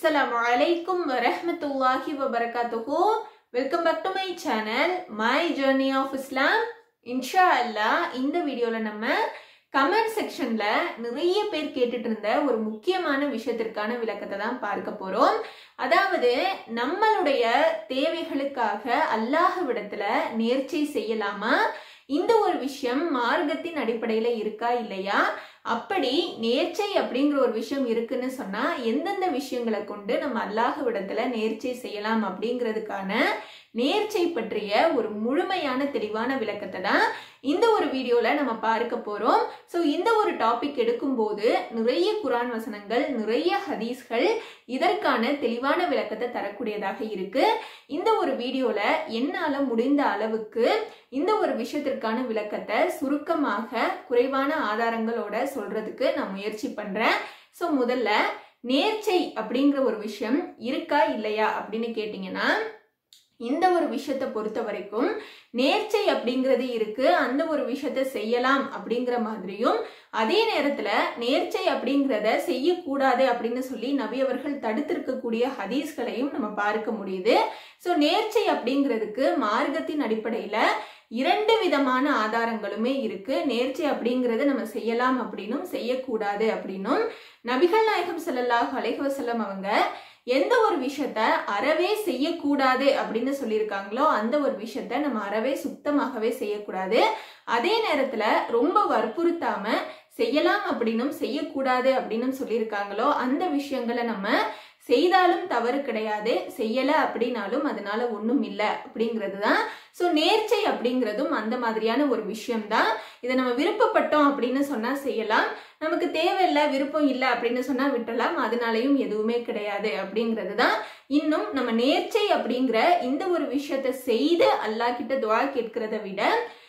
அஸ்ஸலாமு அலைக்கும் வரஹ்மத்துல்லாஹி வபரகாத்துஹு welcome back to my channel my journey of Islam இன்ஷா அல்லாஹ் இந்த வீடியோல நம்ம கமெண்ட் செக்ஷன்ல நிறைய பேர் கேட்டுட்டு இருந்த ஒரு முக்கியமான விஷயத்திற்கான விளக்கத்தை தான் பார்க்க போறோம் அதாவது நம்மளுடைய தேவைகளுக்காக அல்லாஹ்விடத்துல நேர்ச்சை செய்யலாமா இந்த ஒரு விஷயம் மார்க்கத்தின் அடிப்படையில இருக்கா இல்லையா அப்படி நேர்ச்சை அப்படிங்கிற ஒரு விஷயம் இருக்குன்னு சொன்னா எந்தெந்த விஷயங்களை கொண்டு நம்ம அல்லாஹ்விடத்துல நேர்ச்சை செய்யலாம் அப்படிங்கிறதுக்கான நேர்ச்சை பற்றிய ஒரு முழுமையான தெளிவான விளக்கத்தை தான் இந்த ஒரு வீடியோல நம்ம பார்க்க போறோம் ஸோ இந்த ஒரு டாபிக் எடுக்கும்போது நிறைய குரான் வசனங்கள் நிறைய ஹதீஸ்கள் இதற்கான தெளிவான விளக்கத்தை தரக்கூடியதாக இருக்கு இந்த ஒரு வீடியோல என்னால முடிந்த அளவுக்கு இந்த ஒரு விஷயத்திற்கான விளக்கத்தை சுருக்கமாக குறைவான ஆதாரங்களோட சொல்றதுக்கு நான் முயற்சி பண்றேன் ஸோ முதல்ல நேர்ச்சை அப்படிங்கிற ஒரு விஷயம் இருக்கா இல்லையா அப்படின்னு கேட்டிங்கன்னா இந்த ஒரு விஷயத்தை பொறுத்த வரைக்கும் நேர்ச்சை அப்படிங்கிறது இருக்கு அந்த ஒரு விஷயத்த செய்யலாம் அப்படிங்கிற மாதிரியும் அதே நேரத்துல நேர்ச்சை அப்படிங்கிறத செய்யக்கூடாது அப்படின்னு சொல்லி நபி அவர்கள் தடுத்திருக்கக்கூடிய ஹதீஸ்களையும் நம்ம பார்க்க முடியுது ஸோ நேர்ச்சை அப்படிங்கிறதுக்கு மார்க்கத்தின் அடிப்படையில இரண்டு விதமான ஆதாரங்களுமே இருக்கு நேர்ச்சை அப்படிங்கறது நம்ம செய்யலாம் அப்படின்னும் செய்யக்கூடாது அப்படின்னும் நபிகள் நாயகம் ஸல்லல்லாஹு அலைஹி வஸல்லம் அவங்க எந்த ஒரு விஷயத்த அறவே செய்யக்கூடாது அப்படின்னு சொல்லியிருக்காங்களோ அந்த ஒரு விஷயத்த நம்ம அறவே சுத்தமாகவே செய்யக்கூடாது அதே நேரத்துல ரொம்ப வற்புறுத்தாம செய்யலாம் அப்படின்னும் செய்யக்கூடாது அப்படின்னு சொல்லியிருக்காங்களோ அந்த விஷயங்களை நம்ம செய்தாலும் தவறு கிடையாது செய்யல அப்படின்னாலும் அதனால ஒன்றும் இல்லை அப்படிங்கிறது தான் ஸோ நேர்ச்சை அப்படிங்கிறதும் அந்த மாதிரியான ஒரு விஷயம்தான் இதை நம்ம விருப்பப்பட்டோம் அப்படின்னு சொன்னா செய்யலாம் நமக்கு தேவையில்லை விருப்பம் இல்லை அப்படின்னு சொன்னா விட்டலாம் அதனாலையும் எதுவுமே கிடையாது அப்படிங்கிறது தான் இன்னும் நம்ம நேர்ச்சை அப்படிங்கிற இந்த ஒரு விஷயத்த செய்து அல்லாஹ் கிட்ட துவா கேட்கிறத விட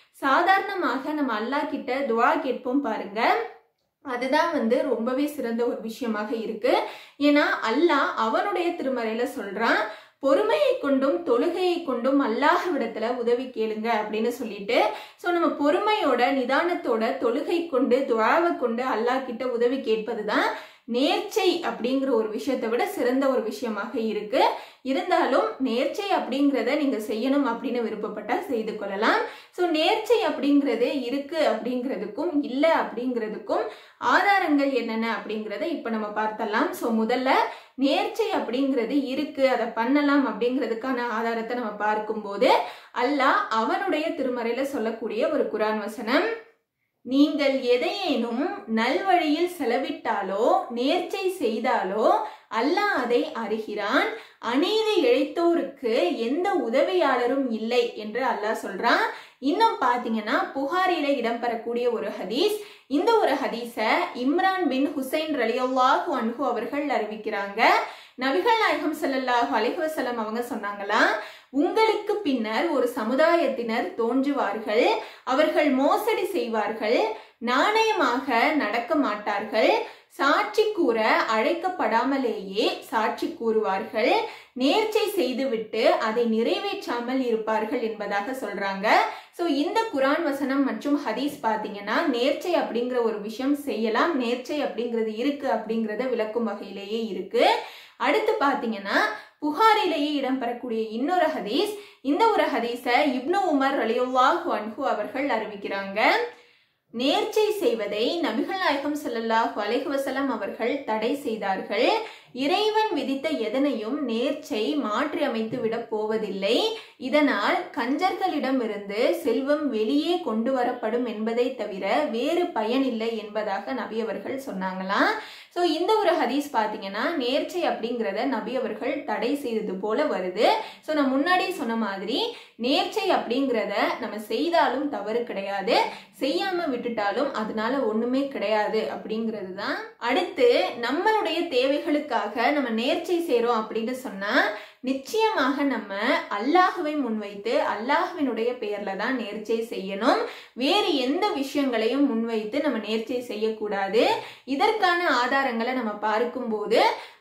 சாதாரணமாக நம்ம அல்லாஹ் கிட்ட துவா கேட்போம் பாருங்க அதுதான் வந்து ரொம்பவே சிறந்த ஒரு விஷயமாக இருக்கு ஏன்னா அல்லாஹ் அவனுடைய திருமறையில சொல்றான் பொறுமையை கொண்டும் தொழுகையை கொண்டும் அல்லாஹ்விடத்துல உதவி கேளுங்க அப்படின்னு சொல்லிட்டு ஸோ நம்ம பொறுமையோட நிதானத்தோட தொழுகை கொண்டு துவாவை கொண்டு அல்லாஹ் கிட்ட உதவி கேட்பது தான் நேர்ச்சை அப்படிங்கிற ஒரு விஷயத்தை விட சிறந்த ஒரு விஷயமாக இருக்கு இருந்தாலும் நேர்ச்சை அப்படிங்கிறத நீங்க செய்யணும் அப்படின்னு விருப்பப்பட்டா செய்து கொள்ளலாம் ஸோ நேர்ச்சை அப்படிங்கிறது இருக்கு அப்படிங்கிறதுக்கும் இல்லை அப்படிங்கிறதுக்கும் ஆதாரங்கள் என்னென்ன அப்படிங்கிறத இப்போ நம்ம பார்த்தலாம் ஸோ முதல்ல நேர்ச்சை அப்படிங்கிறது இருக்கு அதை பண்ணலாம் அப்படிங்கிறதுக்கான ஆதாரத்தை நம்ம பார்க்கும்போது அல்லாஹ் அவனுடைய திருமறையில சொல்லக்கூடிய ஒரு குரான் வசனம் நீங்கள் எதையேனும் நல்வழியில் செலவிட்டாலோ நேர்ச்சை செய்தாலோ அல்லாஹ் அதை அறிகிறான் அநீதி இழைத்தோருக்கு எந்த உதவியாளரும் இல்லை என்று அல்லாஹ் சொல்றான் இன்னும் பாத்தீங்கன்னா புகாரில இடம்பெறக்கூடிய ஒரு ஹதீஸ் இந்த ஒரு ஹதீஸ இம்ரான் பின் ஹுசைன் ரலியல்லாஹு அன்ஹு அவர்கள் அறிவிக்கிறாங்க நபிகள் நாயகம் ஸல்லல்லாஹு அலைஹி வஸல்லம் அவங்க சொன்னாங்களா உங்களுக்கு பின்னர் ஒரு சமுதாயத்தினர் தோன்றுவார்கள் அவர்கள் மோசடி செய்வார்கள் நாணயமாக நடக்க மாட்டார்கள் சாட்சி கூற அழைக்கப்படாமலேயே சாட்சி கூறுவார்கள் நேர்ச்சை செய்துவிட்டு அதை நிறைவேற்றாமல் இருப்பார்கள் என்பதாக சொல்றாங்க ஸோ இந்த குரான் வசனம் மற்றும் ஹதீஸ் பார்த்தீங்கன்னா நேர்ச்சை அப்படிங்கிற ஒரு விஷயம் செய்யலாம் நேர்ச்சை அப்படிங்கிறது இருக்கு அப்படிங்கிறத விளக்கும் வகையிலேயே இருக்கு அடுத்து பார்த்தீங்கன்னா புகாரிலேயே இடம்பெறக்கூடிய இன்னொரு ஹதீஸ் இந்த ஒரு ஹதீஸ இப்னு உமர் ரலியுல்லாஹு அன்ஹு அவர்கள் அறிவிக்கிறாங்க நேர்ச்சை செய்வதை நபிகள் நாயகம் ஸல்லல்லாஹு அலைஹி வஸல்லம் அவர்கள் தடை செய்தார்கள் இறைவன் விதித்த எதனையும் நேர்ச்சை மாற்றி அமைத்து விட போவதில்லை இதனால் கஞ்சர்களிடமிருந்து செல்வம் வெளியே கொண்டு வரப்படும் என்பதை தவிர வேறு பயன் இல்லை என்பதாக நபி அவர்கள் சொன்னாங்களாம் ஸோ இந்த ஒரு ஹதீஸ் பார்த்தீங்கன்னா நேர்ச்சை அப்படிங்கிறத நபி அவர்கள் தடை செய்தது போல வருது ஸோ நான் முன்னாடி சொன்ன மாதிரி நேர்ச்சை அப்படிங்கிறத நம்ம செய்தாலும் தவறு கிடையாது செய்யாம விட்டுட்டாலும் அதனால ஒண்ணுமே கிடையாது அப்படிங்கிறது தான் அடுத்து நம்மளுடைய தேவைகளுக்காக நம்ம நேர்ச்சை செய்றோம் அப்படின்னு சொன்னா நிச்சயமாக நம்ம அல்லாஹுவை முன்வைத்து அல்லாஹுவினுடைய பெயர்ல தான் நேர்ச்சை செய்யணும் வேறு எந்த விஷயங்களையும் முன்வைத்து நம்ம நேர்ச்சை செய்யக்கூடாது இதற்கான ஆதாரங்களை நம்ம பார்க்கும்போது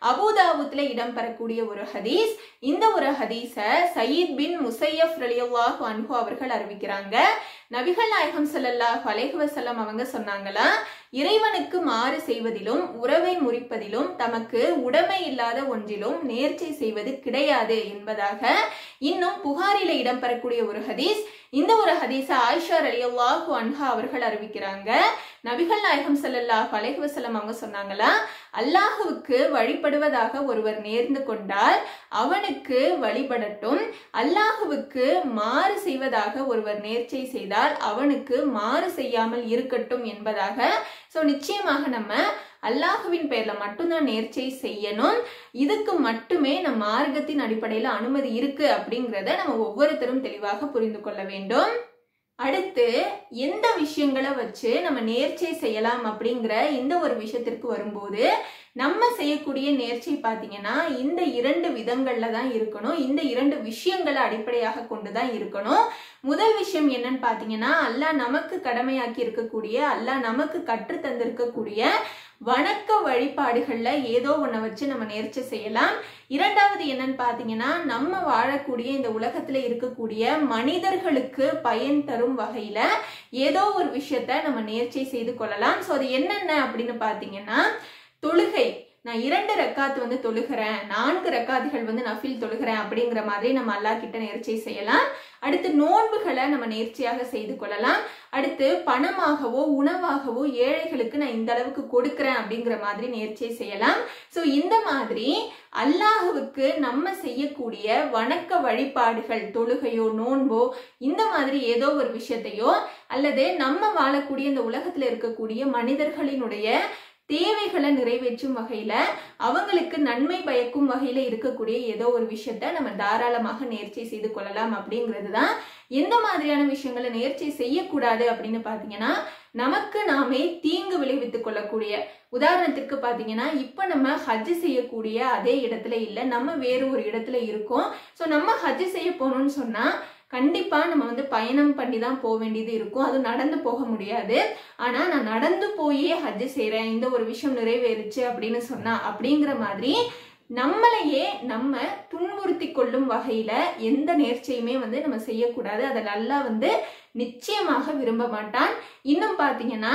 அபுதாபுத்ல இடம்பெறக்கூடிய ஒரு ஹதீஸ் இந்த ஒரு ஹதீஸ சயீத் பின் முசையப் ரலியல்லாஹு அன்ஹு அவர்கள் அறிவிக்கிறாங்க நபிகள் நாயகம் ஸல்லல்லாஹு அலைஹி வஸல்லம் அவங்க சொன்னாங்களா இறைவனுக்கு மாறு செய்வதிலும் உறவை முறிப்பதிலும் தமக்கு உடைமை இல்லாத ஒன்றிலும் நேர்ச்சை செய்வது கிடையாது என்பதாக இன்னும் புகாரில இடம்பெறக்கூடிய ஒரு ஹதீஸ் இந்த ஒரு ஹதீஸ ஆயிஷா ரலியல்லாஹு அன்ஹா அவர்கள் அறிவிக்கிறாங்க நபிகள் நாயகம் ஸல்லல்லாஹு அலைஹி வஸல்லம் அவங்க சொன்னாங்களா அல்லாஹுவுக்கு வழிபடுவதாக ஒருவர் நேர்ந்து கொண்டால் அவனுக்கு வழிபடட்டும் அல்லாஹுவுக்கு மாறு செய்வதாக ஒருவர் நேர்ச்சை செய்தால் அவனுக்கு மாறு செய்யாமல் இருக்கட்டும் என்பதாக ஸோ நிச்சயமாக நம்ம அல்லாஹுவின் பெயர்ல மட்டும்தான் நேர்ச்சை செய்யணும் இதுக்கு மட்டுமே நம் மார்க்கத்தின் அடிப்படையில் அனுமதி இருக்கு அப்படிங்கிறத நம்ம ஒவ்வொருத்தரும் தெளிவாக புரிந்து கொள்ள வேண்டும் அடுத்து எந்த விஷயங்களை வச்சு நம்ம நேர்ச்சை செய்யலாம் அப்படிங்கிற இந்த ஒரு விஷயத்திற்கு வரும்போது நம்ம செய்யக்கூடிய நேர்ச்சை பார்த்தீங்கன்னா இந்த இரண்டு விதங்கள்ல தான் இருக்கணும் இந்த இரண்டு விஷயங்களை அடிப்படையாக கொண்டு தான் இருக்கணும் முதல் விஷயம் என்னன்னு பார்த்தீங்கன்னா அல்லாஹ் நமக்கு கடமையாக்கி இருக்கக்கூடிய அல்லாஹ் நமக்கு கற்று தந்திருக்கக்கூடிய வணக்க வழிபாடுகள்ல ஏதோ ஒன்றை வச்சு நம்ம நேர்ச்சி செய்யலாம் இரண்டாவது என்னன்னு பார்த்தீங்கன்னா நம்ம வாழக்கூடிய இந்த உலகத்துல இருக்கக்கூடிய மனிதர்களுக்கு பயன் தரும் வகையில ஏதோ ஒரு விஷயத்த நம்ம நேர்ச்சை செய்து கொள்ளலாம் ஸோ அது என்னென்ன அப்படின்னு பார்த்தீங்கன்னா தொழுகை நான் இரண்டு ரக்காத்து வந்து தொழுகிறேன் நான்கு ரக்காத்துகள் வந்து நஃபில் தொழுகிறேன் அப்படிங்கிற மாதிரி நம்ம அல்லா கிட்ட நேர்ச்சை செய்யலாம் அடுத்து நோன்புகளை நம்ம நேர்ச்சியாக செய்து கொள்ளலாம் அடுத்து பணமாகவோ உணவாகவோ ஏழைகளுக்கு நான் இந்த அளவுக்கு கொடுக்குறேன் அப்படிங்கிற மாதிரி நேர்ச்சை செய்யலாம் ஸோ இந்த மாதிரி அல்லாஹுவுக்கு நம்ம செய்யக்கூடிய வணக்க வழிபாடுகள் தொழுகையோ நோன்போ இந்த மாதிரி ஏதோ ஒரு விஷயத்தையோ அல்லது நம்ம வாழக்கூடிய இந்த உலகத்துல இருக்கக்கூடிய மனிதர்களினுடைய தேவைகளை நிறைவேற்றும் வகையில அவங்களுக்கு நன்மை பயக்கும் வகையில இருக்கக்கூடிய ஏதோ ஒரு விஷயத்த நம்ம தாராளமாக நேர்ச்சை செய்து கொள்ளலாம் அப்படிங்கிறது தான் எந்த மாதிரியான விஷயங்களை நேர்ச்சை செய்யக்கூடாது அப்படின்னு பாத்தீங்கன்னா நமக்கு நாமே தீங்கு விளைவித்துக் கொள்ளக்கூடிய உதாரணத்துக்கு பாத்தீங்கன்னா இப்ப நம்ம ஹஜ் செய்யக்கூடிய அதே இடத்துல இல்லை நம்ம வேறு ஒரு இடத்துல இருக்கோம் ஸோ நம்ம ஹஜ் செய்ய போகணும்னு சொன்னா கண்டிப்பா நம்ம வந்து பயணம் பண்ணி தான் போக வேண்டியது இருக்கும் அது நடந்து போக முடியாது ஆனா நான் நடந்து போயே ஹஜ் செய்றேன் இந்த ஒரு விஷயம் நிறைவேறுச்சு அப்படின்னு சொன்னா அப்படிங்கிற மாதிரி நம்மளையே நம்ம துன்புறுத்தி கொள்ளும் வகையில எந்த நேர்ச்சையுமே வந்து நம்ம செய்யக்கூடாது அதை நல்லா வந்து நிச்சயமாக விரும்ப மாட்டான் இன்னும் பாத்தீங்கன்னா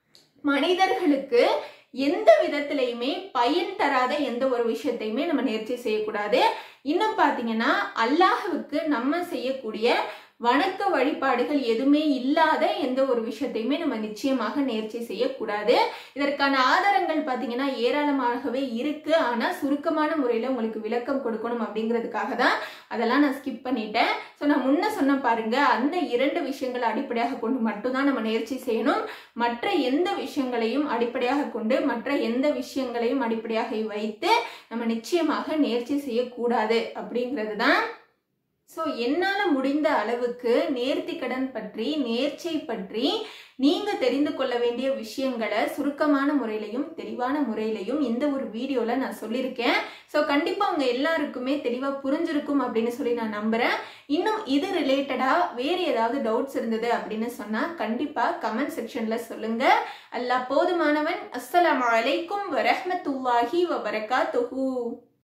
மனிதர்களுக்கு எந்த விதத்திலையுமே பயன் தராத எந்த ஒரு விஷயத்தையுமே நம்ம நேர்ச்சி செய்யக்கூடாது இன்னும் பாத்தீங்கன்னா அல்லாஹுவுக்கு நம்ம செய்யக்கூடிய வணக்க வழிபாடுகள் எதுவுமே இல்லாத எந்த ஒரு விஷயத்தையுமே நம்ம நிச்சயமாக நேர்ச்சி செய்யக்கூடாது இதற்கான ஆதாரங்கள் பார்த்தீங்கன்னா ஏராளமாகவே இருக்கு ஆனா சுருக்கமான முறையில உங்களுக்கு விளக்கம் கொடுக்கணும் அப்படிங்கிறதுக்காக தான் அதெல்லாம் நான் ஸ்கிப் பண்ணிட்டேன் ஸோ நான் முன்ன சொன்ன பாருங்க அந்த இரண்டு விஷயங்களை அடிப்படையாக கொண்டு மட்டும்தான் நம்ம நேர்ச்சி செய்யணும் மற்ற எந்த விஷயங்களையும் அடிப்படையாக கொண்டு மற்ற எந்த விஷயங்களையும் அடிப்படையாக வைத்து நம்ம நிச்சயமாக நேர்ச்சி செய்யக்கூடாது அப்படிங்கிறது தான் ஸோ என்னால் முடிந்த அளவுக்கு நேர்த்தி கடன் பற்றி நேர்ச்சை பற்றி நீங்க தெரிந்து கொள்ள வேண்டிய விஷயங்களை சுருக்கமான முறையிலையும் தெளிவான முறையிலையும் இந்த ஒரு வீடியோல நான் சொல்லியிருக்கேன் ஸோ கண்டிப்பா உங்க எல்லாருக்குமே தெளிவா புரிஞ்சிருக்கும் அப்படின்னு சொல்லி நான் நம்புறேன் இன்னும் இது ரிலேட்டடா வேறு ஏதாவது டவுட்ஸ் இருந்தது அப்படின்னு சொன்னா கண்டிப்பா கமெண்ட் செக்ஷன்ல சொல்லுங்க அல்லாஹ் போதுமானவன் அஸ்ஸலாமு அலைக்கும் வரஹ்மத்துல்லாஹி வபரகாத்துஹு